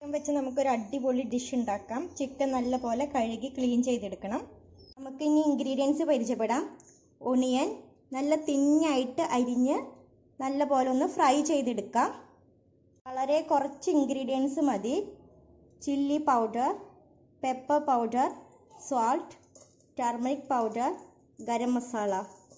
chicken വെച്ച് നമുക്കൊരു അടിപൊളി ഡിഷ് ഉണ്ടാക്കാം ചിക്കൻ നല്ലപോലെ കഴുകി ക്ലീൻ ചെയ്തെടുക്കണം നമുക്ക് ഇനി ഇൻഗ്രീഡിയൻസ് പരിചയപ്പെടാം ഒണിയൻ നല്ല തിന്നായിട്ട് അരിഞ്ഞ് നല്ലപോലെ ഒന്ന് ഫ്രൈ ചെയ്തെടുക്കാം വളരെ കുറച്ച് ഇൻഗ്രീഡിയൻസ് മതി chilli powder pepper powder salt turmeric powder garam masala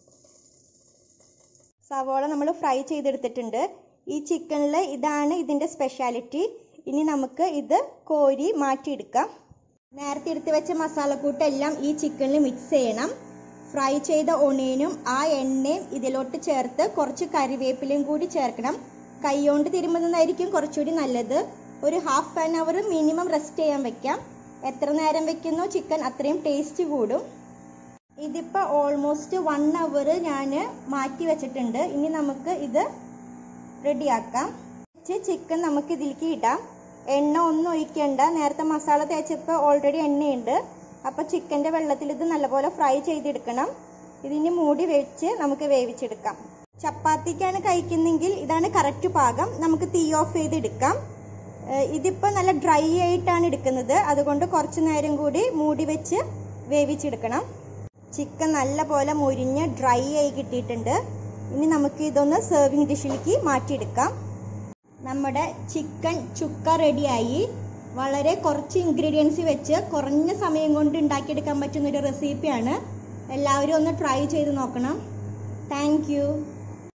സവോള നമ്മൾ ഫ്രൈ ചെയ്തെടുത്തിട്ടുണ്ട് ഈ ചിക്കനിൽ ഇതാണ് ഇതിൻ്റെ സ്പെഷ്യാലിറ്റി ഇനി നമുക്ക് ഇത് കോരി മാറ്റിയെടുക്കാം നേരത്തെ എടുത്ത് വെച്ച മസാലക്കൂട്ടെല്ലാം ഈ ചിക്കനിൽ മിക്സ് ചെയ്യണം ഫ്രൈ ചെയ്ത ഒണിയനും ആ എണ്ണയും ഇതിലോട്ട് ചേർത്ത് കുറച്ച് കറിവേപ്പിലയും കൂടി ചേർക്കണം കൈകൊണ്ട് തിരുമുന്നതായിരിക്കും കുറച്ചുകൂടി നല്ലത് ഒരു half an hour minimum rest ചെയ്യാൻ വെക്കാം എത്ര നേരം വെക്കുന്നോ ചിക്കൻ അത്രയും ടേസ്റ്റ് കൂടും ഇതിപ്പോൾ ഓൾമോസ്റ്റ് വൺ അവർ ഞാൻ മാറ്റി വെച്ചിട്ടുണ്ട് ഇനി നമുക്ക് ഇത് റെഡിയാക്കാം ചിക്കൻ നമുക്ക് ഇതിലേക്ക് ഇടാം എണ്ണ ഒന്നും ഒഴിക്കേണ്ട നേരത്തെ മസാല തേച്ചപ്പോൾ ഓൾറെഡി എണ്ണയുണ്ട് അപ്പോൾ ചിക്കൻ്റെ വെള്ളത്തിൽ ഇത് നല്ലപോലെ ഫ്രൈ ചെയ്തെടുക്കണം ഇതിന് മൂടി വെച്ച് നമുക്ക് വേവിച്ചെടുക്കാം ചപ്പാത്തിക്കാണ് കഴിക്കുന്നെങ്കിൽ ഇതാണ് കറക്റ്റ് പാകം നമുക്ക് തീ ഓഫ് ചെയ്തെടുക്കാം ഇതിപ്പോൾ നല്ല ഡ്രൈ ആയിട്ടാണ് എടുക്കുന്നത് അതുകൊണ്ട് കുറച്ച് നേരം കൂടി മൂടി വെച്ച് വേവിച്ചെടുക്കണം ചിക്കൻ നല്ല പോലെ മുരിഞ്ഞ് ഡ്രൈ ആയി കിട്ടിയിട്ടുണ്ട് ഇനി നമുക്ക് ഇതൊന്ന് സെർവിങ് ഡിഷിലേക്ക് മാറ്റിയെടുക്കാം നമ്മുടെ ചിക്കൻ ചുക്ക റെഡിയായി വളരെ കുറച്ച് ഇൻഗ്രീഡിയൻസ് വെച്ച് കുറഞ്ഞ സമയം കൊണ്ട് ഉണ്ടാക്കിയെടുക്കാൻ പറ്റുന്ന ഒരു റെസിപ്പിയാണ് എല്ലാവരും ഒന്ന് ട്രൈ ചെയ്ത് നോക്കണം താങ്ക്